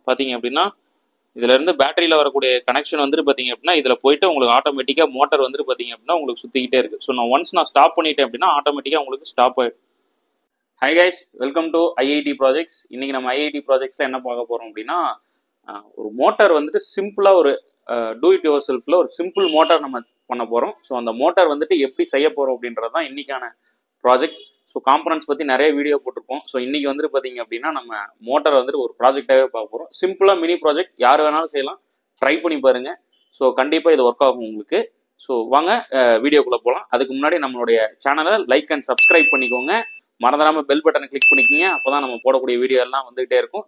பார்த்தீங்க அப்படின்னா இதுல இருந்து பேட்டரியில வரக்கூடிய கனெக்ஷன் வந்துட்டு பார்த்தீங்க அப்படின்னா இதுல போயிட்டு உங்களுக்கு ஆட்டோமேட்டிக்காக மோட்டர் வந்துட்டு பார்த்தீங்க அப்படின்னா உங்களுக்கு சுத்திக்கிட்டே இருக்கு ஸோ நான் ஒன்ஸ் நான் ஸ்டாப் பண்ணிட்டேன் அப்படின்னா ஆட்டோமேட்டிக்காக உங்களுக்கு ஸ்டாப் ஆயிடும் hi guys welcome to IIT projects இன்னைக்கு நம்ம ஐஐடி ப்ராஜெக்ட்ஸ்ல என்ன பார்க்க போறோம் அப்படின்னா ஆஹ், ஒரு மோட்டார் வந்துட்டு சிம்பிளா ஒரு டூ இட் யுவர் செல்ஃப்ல ஒரு சிம்பிள் மோட்டார் நம்ம பண்ண போறோம் ஸோ அந்த மோட்டார் வந்துட்டு எப்படி செய்ய போறோம் அப்படின்றது தான் இன்னைக்கான ப்ராஜெக்ட் ஸோ காம்பனன்ஸ் பத்தி நிறைய வீடியோ போட்டிருப்போம் ஸோ இன்னைக்கு வந்துட்டு பாத்தீங்க அப்படின்னா நம்ம மோட்டார் வந்துட்டு ஒரு ப்ராஜெக்டாகவே பார்க்க போறோம் சிம்பிளா மினி ப்ராஜெக்ட் யார் வேணாலும் செய்யலாம் ட்ரை பண்ணி பாருங்க ஸோ கண்டிப்பா இது ஒர்க் ஆகும் உங்களுக்கு ஸோ வாங்க வீடியோக்குள்ள போகலாம் அதுக்கு முன்னாடி நம்மளுடைய சேனலை லைக் அண்ட் சப்ஸ்கிரைப் பண்ணிக்கோங்க மறந்துடாம பெல் பட்டனை கிளிக் பண்ணிக்கோங்க அப்பதான் நம்ம போடக்கூடிய வீடியோ எல்லாம் வந்துகிட்டே இருக்கும்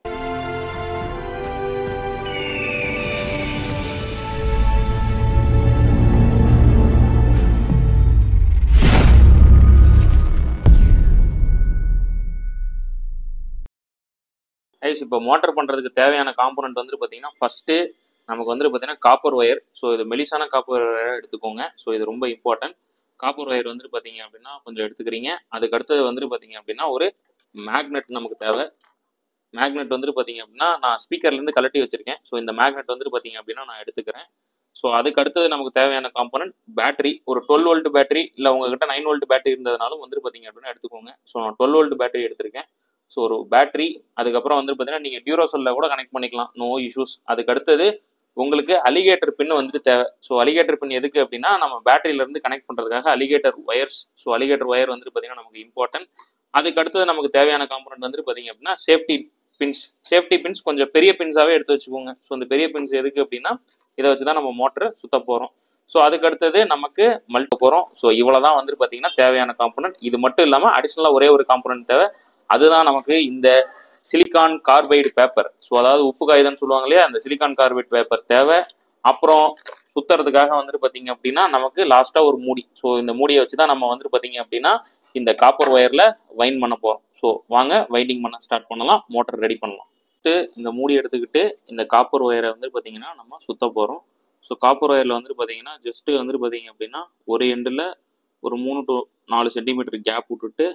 ஐஸ் இப்போ மோட்டர் பண்ணுறதுக்கு தேவையான காம்போனன்ட் வந்து பார்த்தீங்கன்னா ஃபஸ்ட்டு நமக்கு வந்து பார்த்தீங்கன்னா காப்பர் ஒயர் ஸோ இது மெலிசான காப்பர் ஒயர் எடுத்துக்கோங்க ஸோ இது ரொம்ப இம்பார்ட்டன்ட் காப்பர் ஒயர் வந்து பார்த்தீங்க அப்படின்னா கொஞ்சம் எடுத்துக்கிறீங்க அதுக்கு அடுத்தது வந்துட்டு பார்த்தீங்க அப்படின்னா ஒரு மேக்னெட் நமக்கு தேவை மேக்னெட் வந்துட்டு பார்த்தீங்க அப்படின்னா நான் ஸ்பீக்கர்லேருந்து கலட்டி வச்சிருக்கேன் ஸோ இந்த மேக்னெட் வந்துட்டு பார்த்தீங்க அப்படின்னா நான் எடுத்துக்கிறேன் ஸோ அதுக்கு அடுத்தது நமக்கு தேவையான காம்போனன்ட் பேட்டரி ஒரு டுவெல் வோல்ட் பேட்டரி இல்லை உங்ககிட்ட நைன் வோல்ட் பேட்டரி இருந்ததுனாலும் வந்து பார்த்தீங்க அப்படின்னா எடுத்துக்கோங்க ஸோ நான் டுவெல் வோல்ட் பேட்டரி எடுத்திருக்கேன் ஸோ ஒரு பேட்டரி அதுக்கப்புறம் வந்து பார்த்தீங்கன்னா நீங்கள் டியூரோசெல்ல கூட கனெக்ட் பண்ணிக்கலாம் நோ இஷ்யூஸ் அதுக்கு அடுத்தது உங்களுக்கு அலிகேட்டர் பின் வந்துட்டு தேவை ஸோ அலிகேட்டர் பின் எதுக்கு அப்படின்னா நம்ம பேட்டரியில இருந்து கனெக்ட் பண்ணுறதுக்காக alligator wires so alligator wire வந்துட்டு பார்த்தீங்கன்னா நமக்கு இம்பார்ட்டன்ட் அதுக்கு அடுத்தது நமக்கு தேவையான காம்பனன்ட் வந்துட்டு பார்த்தீங்க அப்படின்னா சேஃப்டி பின்ஸ் சேஃப்டி பின்ஸ் கொஞ்சம் பெரிய பின்ஸாவே எடுத்து வச்சுக்கோங்க ஸோ இந்த பெரிய பின்ஸ் எதுக்கு அப்படின்னா இதை வச்சு தான் நம்ம மோட்டர் சுத்த போகிறோம் ஸோ அதுக்கு அடுத்தது நமக்கு மல்ட்ட போகிறோம் ஸோ இவ்வளோ தான் வந்துட்டு பார்த்தீங்கன்னா தேவையான காம்பனன்ட் இது மட்டும் இல்லாமல் அடிஷ்னலாக ஒரே ஒரு காம்பனன்ட் தேவை அதுதான் நமக்கு இந்த சிலிக்கான் கார்பைடு பேப்பர் ஸோ அதாவது உப்பு காகிதம்னு சொல்லுவாங்க இல்லையா அந்த சிலிக்கான் கார்பைடு பேப்பர் தேவை அப்புறம் சுத்துறதுக்காக வந்துட்டு பார்த்தீங்க அப்படின்னா நமக்கு லாஸ்ட்டாக ஒரு மூடி ஸோ இந்த மூடியை வச்சு தான் நம்ம வந்துட்டு பார்த்தீங்க அப்படின்னா இந்த காப்பர் ஒயரில் வைண்ட் பண்ண போகிறோம் ஸோ வாங்க வைண்டிங் பண்ண ஸ்டார்ட் பண்ணலாம் மோட்டர் ரெடி பண்ணலாம் First இந்த மூடி எடுத்துக்கிட்டு இந்த காப்பர் ஒயரை வந்து பார்த்தீங்கன்னா நம்ம சுத்த போகிறோம் ஸோ காப்பர் ஒயரில் வந்துட்டு பார்த்தீங்கன்னா ஜஸ்ட்டு வந்துட்டு பார்த்தீங்க அப்படின்னா ஒரு எண்டில் ஒரு மூணு டு நாலு சென்டிமீட்டர் கேப் விட்டுட்டு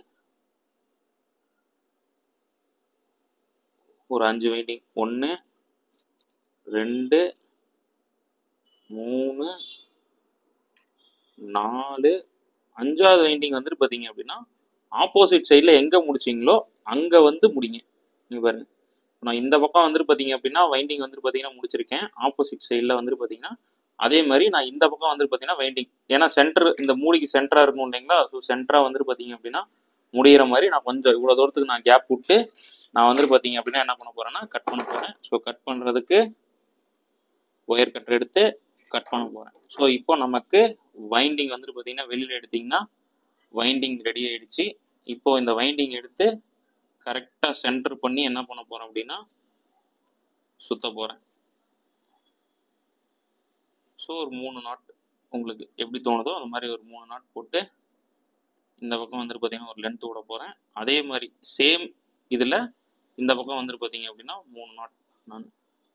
ஒரு அஞ்சு வைண்டிங் ஒன்று ரெண்டு மூணு நாலு அஞ்சாவது வைண்டிங் வந்துட்டு பார்த்தீங்க அப்படின்னா ஆப்போசிட் சைடில் எங்கே முடிச்சிங்களோ அங்கே வந்து முடிங்க நீங்கள் பாருங்க இப்ப நான் இந்த பக்கம் வந்துட்டு பார்த்தீங்க அப்படின்னா வைண்டிங் வந்துட்டு பார்த்தீங்கன்னா முடிச்சிருக்கேன் ஆப்போசிட் சைடில் வந்துட்டு பார்த்தீங்கன்னா அதே மாதிரி நான் இந்த பக்கம் வந்துட்டு பார்த்தீங்கன்னா வைண்டிங் ஏன்னா சென்டர் இந்த மூடிக்கு சென்டராக இருக்கும் இல்லைங்களா ஸோ சென்டராக வந்துட்டு பார்த்தீங்க அப்படின்னா முடிகிற மாதிரி நான் கொஞ்சம் இவ்வளோ தூரத்துக்கு நான் கேப் விட்டு நான் வந்துட்டு பார்த்தீங்க அப்படின்னா என்ன பண்ண போறேன்னா கட் பண்ண போறேன் ஸோ கட் பண்ணுறதுக்கு ஒயர் கட்டர் எடுத்து கட் பண்ண போறேன் ஸோ இப்போ நமக்கு வைண்டிங் வந்துட்டு பார்த்தீங்கன்னா வெளியில் எடுத்தீங்கன்னா வைண்டிங் ரெடி ஆயிடுச்சு இப்போ இந்த வைண்டிங் எடுத்து கரெக்டாக சென்டர் பண்ணி என்ன பண்ண போறேன் அப்படின்னா சுத்த போறேன் ஸோ ஒரு மூணு நாட் உங்களுக்கு எப்படி தோணுதோ அந்த மாதிரி ஒரு மூணு நாட் போட்டு இந்த பக்கம் வந்துட்டு பார்த்தீங்கன்னா ஒரு லென்த் விட போகிறேன் அதே மாதிரி சேம் இதில் இந்த பக்கம் வந்துட்டு பார்த்தீங்க அப்படின்னா மூணு நாட் நான்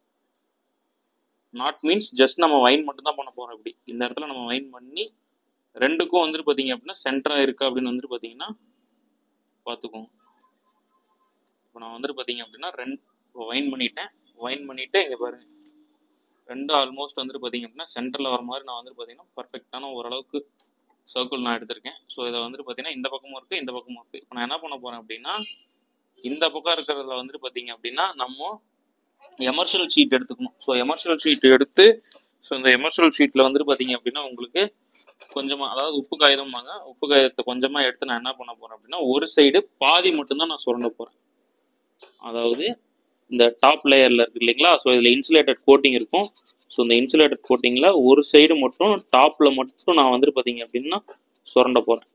நாட் மீன்ஸ் ஜஸ்ட் நம்ம வைன் மட்டும் தான் பண்ண போகிறோம் இப்படி இந்த இடத்துல நம்ம வைன் பண்ணி ரெண்டுக்கும் வந்துட்டு பார்த்தீங்க அப்படின்னா சென்டராக இருக்கு அப்படின்னு வந்துட்டு பார்த்தீங்கன்னா பார்த்துக்கோங்க இப்போ நான் வந்துட்டு பார்த்தீங்க அப்படின்னா ரெண்டு வைன் பண்ணிட்டேன் வைன் பண்ணிட்டு இங்கே பாருங்க ரெண்டு ஆல்மோஸ்ட் வந்துட்டு பார்த்தீங்க அப்படின்னா சென்டரில் வர மாதிரி நான் வந்துட்டு பார்த்தீங்கன்னா பர்ஃபெக்டான ஓரளவுக்கு சர்க்கிள் நான் எடுத்திருக்கேன் ஸோ இதில் வந்துட்டு பார்த்தீங்கன்னா இந்த பக்கமும் இருக்குது இந்த பக்கமும் இருக்குது இப்போ நான் என்ன பண்ண போகிறேன் அப்படின்னா இந்த பக்கம் இருக்கிறதுல வந்துட்டு பார்த்தீங்க அப்படின்னா நம்ம எமர்ஷியல் ஷீட் எடுத்துக்கணும் ஸோ எமர்ஷியல் ஷீட் எடுத்து ஸோ இந்த எமர்ஷியல் ஷீட்டில் வந்துட்டு பார்த்தீங்க அப்படின்னா உங்களுக்கு கொஞ்சமாக அதாவது உப்பு காகிதம்பாங்க உப்பு காகிதத்தை கொஞ்சமாக எடுத்து நான் என்ன பண்ண போகிறேன் அப்படின்னா ஒரு சைடு பாதி மட்டும்தான் நான் சுரண்ட போகிறேன் அதாவது இந்த டாப் லேயரில் இருக்கு இல்லைங்களா ஸோ இதில் இன்சுலேட்டட் கோட்டிங் இருக்கும் ஸோ இந்த இன்சுலேட்டட் கோட்டிங்கில் ஒரு சைடு மட்டும் டாப்பில் மட்டும் நான் வந்துட்டு பார்த்தீங்க அப்படின்னா சுரண்ட போகிறேன்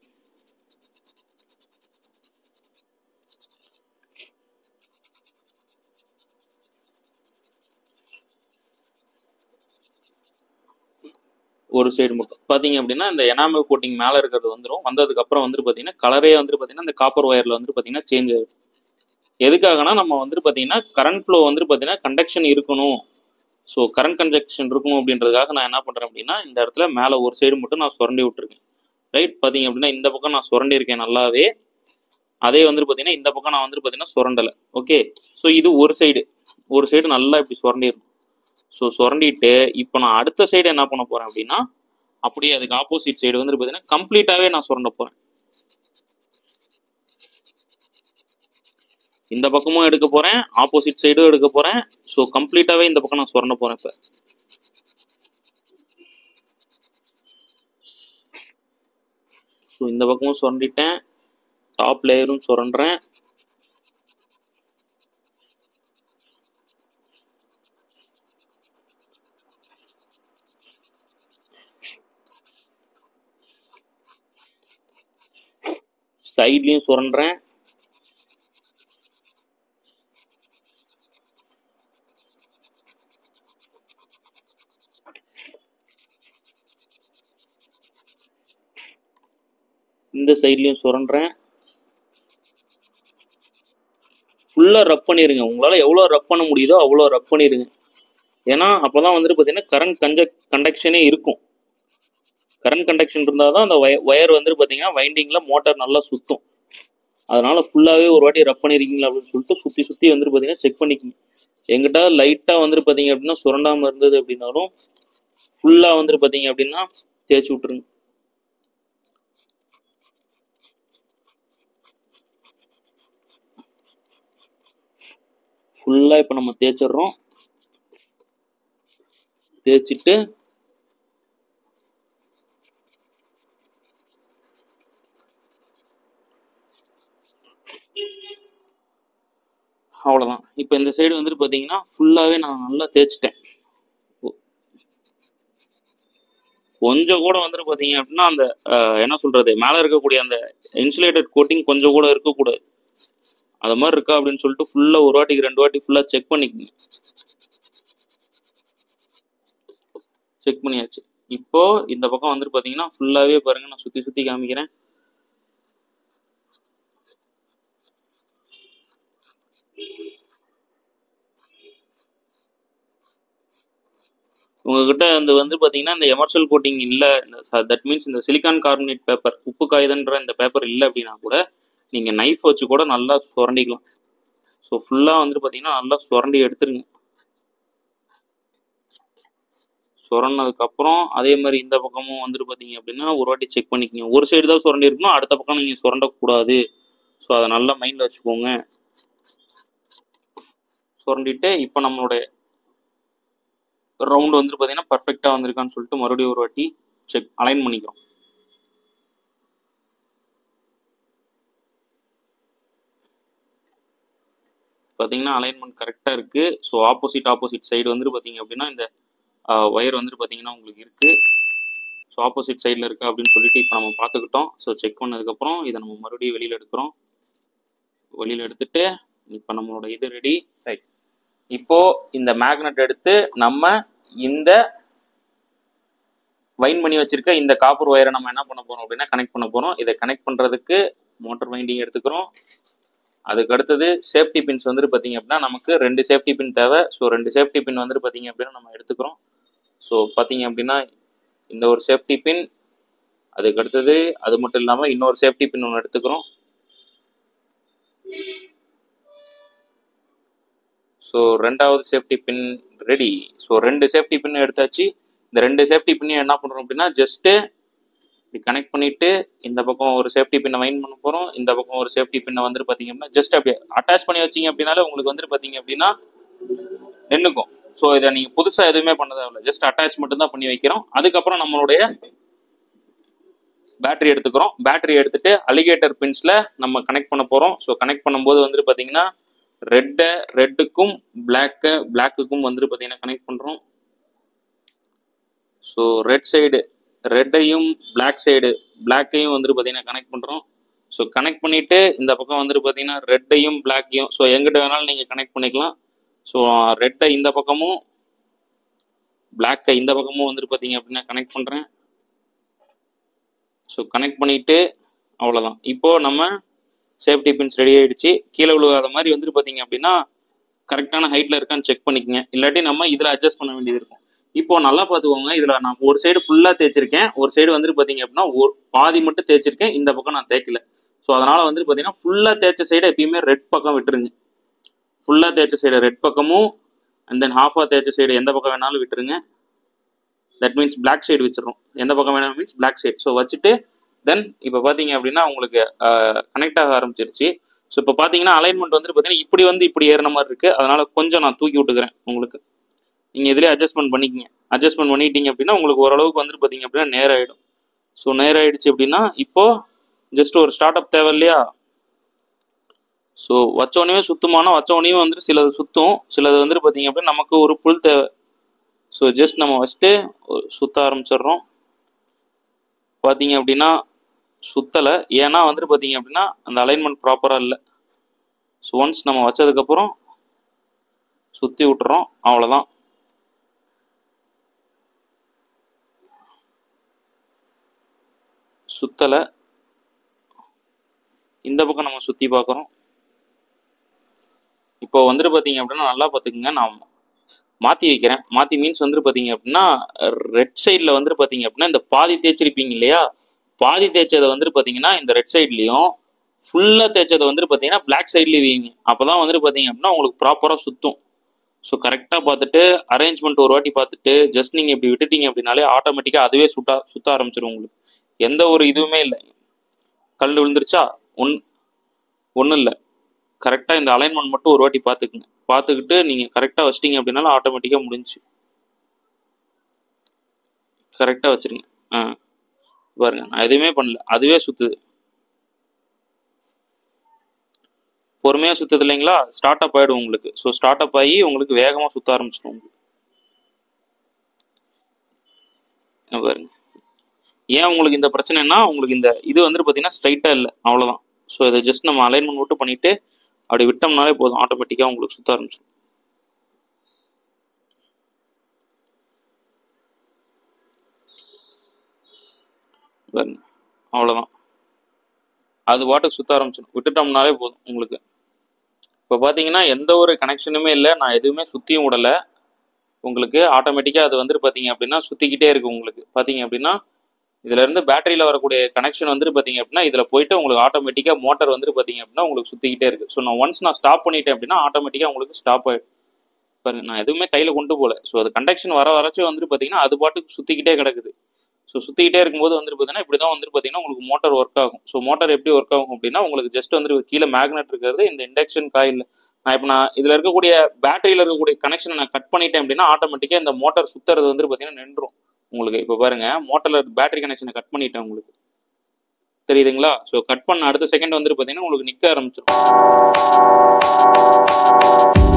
ஒரு சைடு மட்டும் பார்த்தீங்க அப்படின்னா இந்த எனாமல் கோட்டிங் மேலே இருக்கிறது வந்துடும் வந்ததுக்கு அப்புறம் வந்துட்டு பார்த்தீங்கன்னா கலரே வந்துட்டு பார்த்தீங்கன்னா இந்த காப்பர் ஒயரில் வந்துட்டு பார்த்தீங்கன்னா சேஞ்ச் ஆகிடும் எதுக்காகனா நம்ம வந்துட்டு பார்த்தீங்கன்னா கரண்ட் ஃப்ளோ வந்துட்டு பார்த்தீங்கன்னா கண்டக்ஷன் இருக்கணும் ஸோ கரண்ட் கண்டக்ஷன் இருக்கணும் அப்படின்றதுக்காக நான் என்ன பண்ணுறேன் அப்படின்னா இந்த இடத்துல மேலே ஒரு சைடு மட்டும் நான் சுரண்டி விட்டுருக்கேன் ரைட் பார்த்தீங்க அப்படின்னா இந்த பக்கம் நான் சுரண்டி இருக்கேன் நல்லாவே அதே வந்து பார்த்தீங்கன்னா இந்த பக்கம் நான் வந்து பார்த்தீங்கன்னா சுரண்டலை ஓகே ஸோ இது ஒரு சைடு ஒரு சைடு நல்லா இப்படி சுரண்டிடணும் ஸோ சுரண்டிட்டு இப்போ நான் அடுத்த சைடு என்ன பண்ண போறேன் அப்படின்னா அப்படியே அதுக்கு ஆப்போசிட் சைடு வந்து பார்த்தீங்கன்னா கம்ப்ளீட்டாகவே நான் சுரண்ட போறேன் இந்த பக்கமும் எடுக்க போறேன் ஆப்போசிட் சைடும் எடுக்க போறேன் ஸோ கம்ப்ளீட்டாவே இந்த பக்கம் நான் சுரண்ட போறேன் இப்போ ஸோ இந்த பக்கமும் சுரண்டிட்டேன் டாப் லேயரும் சுரண்டுறேன் சைட்லயும் சுரண்டுறேன் இந்த சைட்லயும் சுரண்டுறேன் ஃபுல்லா ரப் பண்ணிருங்க உங்களால எவ்வளவு ரப் பண்ண முடியுதோ அவ்வளோ ரப் பண்ணிருங்க ஏன்னா அப்பதான் வந்துட்டு பாத்தீங்கன்னா கரண்ட் கஞ்ச கண்டக்ஷனே இருக்கும் கரண்ட் கண்டக்ஷன் இருந்தால் தான் அந்த ஒயர் வந்து பாத்தீங்கன்னா வைண்டிங்ல மோட்டார் நல்லா சுத்தும் அதனால ஃபுல்லாவே ஒரு வாட்டி ரப் பண்ணிருக்கீங்களா அப்படின்னு சொல்லிட்டு சுத்தி சுத்தி வந்துட்டு பாத்தீங்கன்னா செக் பண்ணிக்கோங்க எங்கிட்ட லைட்டா வந்துட்டு பாத்தீங்க அப்படின்னா சுரண்டாம இருந்தது அப்படின்னாலும் ஃபுல்லா வந்துட்டு பாத்தீங்க அப்படின்னா தேய்ச்சி விட்டுருங்க ஃபுல்லா இப்போ நம்ம தேய்ச்சிடுறோம் தேய்ச்சிட்டு அவ்வளோதான் இப்போ இந்த சைடு வந்துட்டு பார்த்தீங்கன்னா ஃபுல்லாகவே நான் நல்லா தேய்ச்சிட்டேன் கொஞ்சம் கூட வந்துட்டு பார்த்தீங்க அப்படின்னா அந்த அஹ், என்ன சொல்றது மேலே இருக்கக்கூடிய அந்த இன்சுலேட்டட் கோட்டிங் கொஞ்சம் கூட இருக்கக்கூடாது அது மாதிரி இருக்கா அப்படின்னு சொல்லிட்டு ஃபுல்லாக ஒரு வாட்டிக்கு ரெண்டு வாட்டி ஃபுல்லாக செக் பண்ணிக்கங்க செக் பண்ணியாச்சு இப்போ இந்த பக்கம் வந்துட்டு பார்த்தீங்கன்னா ஃபுல்லாகவே பாருங்க நான் சுற்றி சுற்றி காமிக்கிறேன் உங்ககிட்ட இந்த வந்து பாத்தீங்கன்னா இந்த எமர்சல் கோட்டிங் இல்ல தட் மீன்ஸ் இந்த சிலிக்கான் கார்பனேட் பேப்பர் உப்பு காகிதன்ற இந்த பேப்பர் இல்லை அப்படின்னா கூட நீங்க நைஃப் வச்சு கூட நல்லா சுரண்டிக்கலாம் ஸோ ஃபுல்லா வந்துட்டு பாத்தீங்கன்னா நல்லா சுரண்டி எடுத்துருங்க சுரண்டதுக்கு அப்புறம் அதே மாதிரி இந்த பக்கமும் வந்துட்டு பாத்தீங்க அப்படின்னா ஒரு வாட்டி செக் பண்ணிக்கங்க ஒரு சைடு தான் சுரண்டி இருக்கணும் அடுத்த பக்கம் நீங்க சுரண்டக்கூடாது ஸோ அதை நல்லா மைண்ட்ல வச்சுக்கோங்க சுரண்டிட்டு இப்போ நம்மளுடைய ரவுண்ட் வந்துட்டு பார்த்தீங்கன்னா பர்ஃபெக்டாக வந்திருக்கான்னு சொல்லிட்டு மறுபடியும் ஒரு வாட்டி செக் அலைன் பண்ணிக்கிறோம் பார்த்தீங்கன்னா அலைன்மெண்ட் கரெக்டாக இருக்குது ஸோ ஆப்போசிட் ஆப்போசிட் சைடு வந்துட்டு பார்த்தீங்க அப்படின்னா இந்த ஒயர் வந்துட்டு பார்த்தீங்கன்னா உங்களுக்கு இருக்குது ஸோ ஆப்போசிட் சைடில் இருக்கா அப்படின்னு சொல்லிட்டு இப்போ நம்ம பார்த்துக்கிட்டோம் ஸோ செக் பண்ணதுக்கப்புறம் இதை நம்ம மறுபடியும் வெளியில் எடுக்கிறோம் வெளியில் எடுத்துட்டு இப்போ நம்மளோட இது ரெடி ரைட் இப்போ இந்த மேக்னெட் எடுத்து நம்ம இந்த வைண்ட் பண்ணி வச்சிருக்க இந்த காப்பர் ஒயரை நம்ம என்ன பண்ண போறோம் அப்படின்னா கனெக்ட் பண்ண போறோம் இதை கனெக்ட் பண்றதுக்கு மோட்டர் வைண்டிங் எடுத்துக்கிறோம் அதுக்கு அடுத்தது சேஃப்டி பின்ஸ் வந்துட்டு பார்த்தீங்க அப்படின்னா நமக்கு ரெண்டு சேஃப்டி பின் தேவை ஸோ ரெண்டு சேஃப்டி பின் வந்துட்டு பார்த்தீங்க அப்படின்னா நம்ம எடுத்துக்கிறோம் ஸோ பார்த்தீங்க அப்படின்னா இந்த ஒரு சேஃப்டி பின் அதுக்கு அடுத்தது அது மட்டும் இல்லாமல் இன்னொரு சேஃப்டி பின் ஒன்று எடுத்துக்கிறோம் ஸோ ரெண்டாவது சேஃப்டி பின் ரெடி ஸோ ரெண்டு சேஃப்டி பின் எடுத்தாச்சு இந்த ரெண்டு சேஃப்டி பின்னையும் என்ன பண்ணுறோம் அப்படின்னா ஜஸ்ட்டு இப்படி கனெக்ட் பண்ணிட்டு இந்த பக்கம் ஒரு சேஃப்டி பின்னை வைன் பண்ண போகிறோம் இந்த பக்கம் ஒரு சேஃப்டி பின்னை வந்துட்டு பார்த்தீங்க அப்படின்னா ஜஸ்ட் அப்படியே அட்டாச் பண்ணி வச்சீங்க அப்படின்னாலே உங்களுக்கு வந்துட்டு பார்த்தீங்க அப்படின்னா நின்றுக்கும் ஸோ இதை நீங்கள் புதுசாக எதுவுமே பண்ண தேவையில்ல ஜஸ்ட் அட்டாச் மட்டும் தான் பண்ணி வைக்கிறோம் அதுக்கப்புறம் நம்மளுடைய பேட்டரி எடுத்துக்கிறோம் பேட்டரி எடுத்துட்டு அலிகேட்டர் பின்ஸ்ல நம்ம கனெக்ட் பண்ண போறோம் ஸோ கனெக்ட் பண்ணும்போது வந்துட்டு பாத்தீங்கன்னா ரெட்டை ரெட்டுக்கும் பிளாக்கை பிளாக்குக்கும் வந்துட்டு பாத்தீங்கன்னா கனெக்ட் பண்றோம் ஸோ ரெட் சைடு ரெட்டையும் பிளாக் சைடு பிளாக்கையும் வந்துட்டு பாத்தீங்கன்னா கனெக்ட் பண்றோம் ஸோ கனெக்ட் பண்ணிட்டு இந்த பக்கம் வந்துட்டு பாத்தீங்கன்னா ரெட்டையும் பிளாக்கையும் ஸோ எங்கிட்ட வேணாலும் நீங்க கனெக்ட் பண்ணிக்கலாம் ஸோ ரெட்டை இந்த பக்கமும் பிளாக்கை இந்த பக்கமும் வந்துட்டு பாத்தீங்க அப்படின்னா கனெக்ட் பண்றேன் ஸோ கனெக்ட் பண்ணிட்டு அவ்வளோதான் இப்போ நம்ம சேஃப்டி பின்ஸ் ரெடி ஆயிடுச்சு கீழே விழுகாத மாதிரி வந்துட்டு பார்த்தீங்க அப்படின்னா கரெக்டான ஹைட்ல இருக்கான்னு செக் பண்ணிக்கங்க இல்லாட்டி நம்ம இதில் அட்ஜஸ்ட் பண்ண வேண்டியது இருக்கும் இப்போ நல்லா பார்த்துக்கோங்க இதில் நான் ஒரு சைடு ஃபுல்லாக தேய்ச்சிருக்கேன் ஒரு சைடு வந்துட்டு பார்த்தீங்க அப்படின்னா ஒரு பாதி மட்டும் தேய்ச்சிருக்கேன் இந்த பக்கம் நான் தேய்க்கல ஸோ அதனால வந்து பார்த்தீங்கன்னா ஃபுல்லாக தேய்ச்ச சைடை எப்பயுமே ரெட் பக்கம் விட்டுருங்க ஃபுல்லாக தேய்ச்ச சைடை ரெட் பக்கமும் அண்ட் தென் ஹாஃபாக தேய்ச்ச சைடு எந்த பக்கம் வேணாலும் விட்டுருங்க தட் மீன்ஸ் பிளாக் சைடு வச்சிடறோம் எந்த பக்கம் வேணாலும் மீன்ஸ் பிளாக் சைடு ஸோ வச்சுட்டு தென் இப்போ பார்த்தீங்க அப்படின்னா உங்களுக்கு கனெக்ட் ஆக ஆரம்பிச்சிருச்சு ஸோ இப்போ பார்த்தீங்கன்னா அலைன்மெண்ட் வந்து பார்த்தீங்கன்னா இப்படி வந்து இப்படி ஏறின மாதிரி இருக்கு அதனால கொஞ்சம் நான் தூக்கி விட்டுக்கிறேன் உங்களுக்கு நீங்கள் இதிலே அட்ஜஸ்ட்மெண்ட் பண்ணிக்கிங்க அட்ஜஸ்ட்மெண்ட் பண்ணிட்டீங்க அப்படின்னா உங்களுக்கு ஓரளவுக்கு வந்துட்டு பார்த்தீங்க அப்படின்னா நேராயிடும் ஸோ நேராயிடுச்சு அப்படின்னா இப்போ ஜஸ்ட் ஒரு ஸ்டார்ட் அப் தேவை இல்லையா ஸோ வச்சோடனே சுத்தமான வச்சோடனே வந்துட்டு சிலது சுத்தும் சிலது வந்துட்டு பார்த்தீங்க அப்படின்னா நமக்கு ஒரு புல் தேவை ஸோ ஜஸ்ட் நம்ம ஃபஸ்ட்டு சுத்த ஆரம்பிச்சிடுறோம் பார்த்தீங்க அப்படின்னா சுத்தலை ஏன்னா வந்துட்டு பார்த்தீங்க அப்படின்னா அந்த அலைன்மெண்ட் ப்ராப்பராக இல்லை ஸோ ஒன்ஸ் நம்ம வச்சதுக்கப்புறம் சுற்றி விட்டுறோம் அவ்வளோதான் சுத்தலை இந்த பக்கம் நம்ம சுற்றி பார்க்குறோம் இப்போ வந்துட்டு பார்த்தீங்க அப்படின்னா நல்லா பார்த்துக்குங்க நான் மாற்றி வைக்கிறேன் மாற்றி மீன்ஸ் வந்துட்டு பார்த்தீங்க அப்படின்னா ரெட் சைடில் வந்துட்டு பார்த்தீங்க அப்படின்னா இந்த பாதி தேய்ச்சிருப்பீங்க இல்லையா பாதி தேய்ச்சதை வந்துட்டு பார்த்தீங்கன்னா இந்த ரெட் சைட்லேயும் ஃபுல்லாக தேய்ச்சதை வந்துட்டு பார்த்தீங்கன்னா பிளாக் சைட்லேயும் வைங்க அப்போ தான் வந்துட்டு பார்த்தீங்க அப்படின்னா உங்களுக்கு ப்ராப்பராக சுற்றும் ஸோ கரெக்டாக பார்த்துட்டு அரேஞ்ச்மெண்ட் ஒரு வாட்டி பார்த்துட்டு ஜஸ்ட் நீங்கள் இப்படி விட்டுட்டீங்க அப்படின்னாலே ஆட்டோமேட்டிக்காக அதுவே சுட்ட சுத்த ஆரம்பிச்சிடும் உங்களுக்கு எந்த ஒரு இதுவுமே இல்லை கல் விழுந்துருச்சா ஒன் ஒன்றும் இல்லை கரெக்டாக இந்த அலைன்மெண்ட் மட்டும் ஒரு வாட்டி பார்த்துக்குங்க பார்த்துக்கிட்டு நீங்கள் கரெக்டாக வச்சிட்டீங்க அப்படின்னாலும் ஆட்டோமேட்டிக்காக முடிஞ்சு கரெக்டாக வச்சிருங்க ஆ பாருங்க நான் எதுவுமே பண்ணல அதுவே சுத்துது பொறுமையாக சுத்துது இல்லைங்களா ஸ்டார்ட் அப் ஆகிடும் உங்களுக்கு ஸோ ஸ்டார்ட் அப் ஆகி உங்களுக்கு வேகமாக சுத்த ஆரம்பிச்சிடும் உங்களுக்கு இங்க பாருங்க ஏன் உங்களுக்கு இந்த பிரச்சனைனா உங்களுக்கு இந்த இது வந்துட்டு பார்த்தீங்கன்னா ஸ்ட்ரைட்டாக இல்லை அவ்வளோதான் ஸோ இதை ஜஸ்ட் நம்ம அலைன்மெண்ட் மட்டும் பண்ணிட்டு அப்படி விட்டோம்னாலே போதும் ஆட்டோமேட்டிக்காக உங்களுக்கு சுத்த ஆரம்பிச்சிடும் பாருங்க அவ்வளோதான் அது பாட்டுக்கு சுத்த ஆரம்பிச்சிடும் விட்டுட்டோம்னாலே போதும் உங்களுக்கு இப்போ பார்த்தீங்கன்னா எந்த ஒரு கனெக்ஷனுமே இல்லை நான் எதுவுமே சுற்றியும் விடலை உங்களுக்கு ஆட்டோமேட்டிக்காக அது வந்துட்டு பார்த்தீங்க அப்படின்னா சுற்றிக்கிட்டே இருக்கு உங்களுக்கு பார்த்தீங்க அப்படின்னா இதுல இருந்து பேட்டரியில வரக்கூடிய கனெக்ஷன் வந்துட்டு பார்த்தீங்க அப்படின்னா இதில் போயிட்டு உங்களுக்கு ஆட்டோமேட்டிக்காக மோட்டர் வந்துட்டு பார்த்தீங்க அப்படின்னா உங்களுக்கு சுற்றிக்கிட்டே இருக்கு ஸோ நான் ஒன்ஸ் நான் ஸ்டாப் பண்ணிட்டேன் அப்படின்னா ஆட்டோமேட்டிக்காக உங்களுக்கு ஸ்டாப் ஆயிடும் பாருங்க நான் எதுவுமே கையில் கொண்டு போகல ஸோ அது கண்டக்ஷன் வர வரச்சு வந்துட்டு பார்த்தீங்கன்னா அது பாட்டுக்கு சுற்றிக்கிட்டே கிடக்குது ஸோ சுற்றிக்கிட்டே இருக்கும்போது வந்துட்டு பார்த்தீங்கன்னா இப்படி தான் வந்துட்டு பார்த்தீங்கன்னா உங்களுக்கு மோட்டர் ஒர்க் ஆகும் ஸோ மோட்டர் எப்படி ஒர்க் ஆகும் அப்படின்னா உங்களுக்கு ஜஸ்ட் வந்துட்டு கீழே மேக்னெட் இருக்கிறது இந்த இண்டக்ஷன் காயில் நான் இப்போ நான் இதில் இருக்கக்கூடிய பேட்டரியில் இருக்கக்கூடிய கனெக்ஷனை நான் கட் பண்ணிட்டேன் அப்படின்னா ஆட்டோமேட்டிக்காக இந்த மோட்டார் சுற்றுறது வந்துட்டு பார்த்தீங்கன்னா நின்றும் உங்களுக்கு இப்போ பாருங்க மோட்டரில் பேட்டரி கனெக்ஷனை கட் பண்ணிட்டேன் உங்களுக்கு தெரியுதுங்களா ஸோ கட் பண்ண அடுத்த செகண்ட் வந்துட்டு பார்த்தீங்கன்னா உங்களுக்கு நிற்க ஆரம்பிச்சிடும்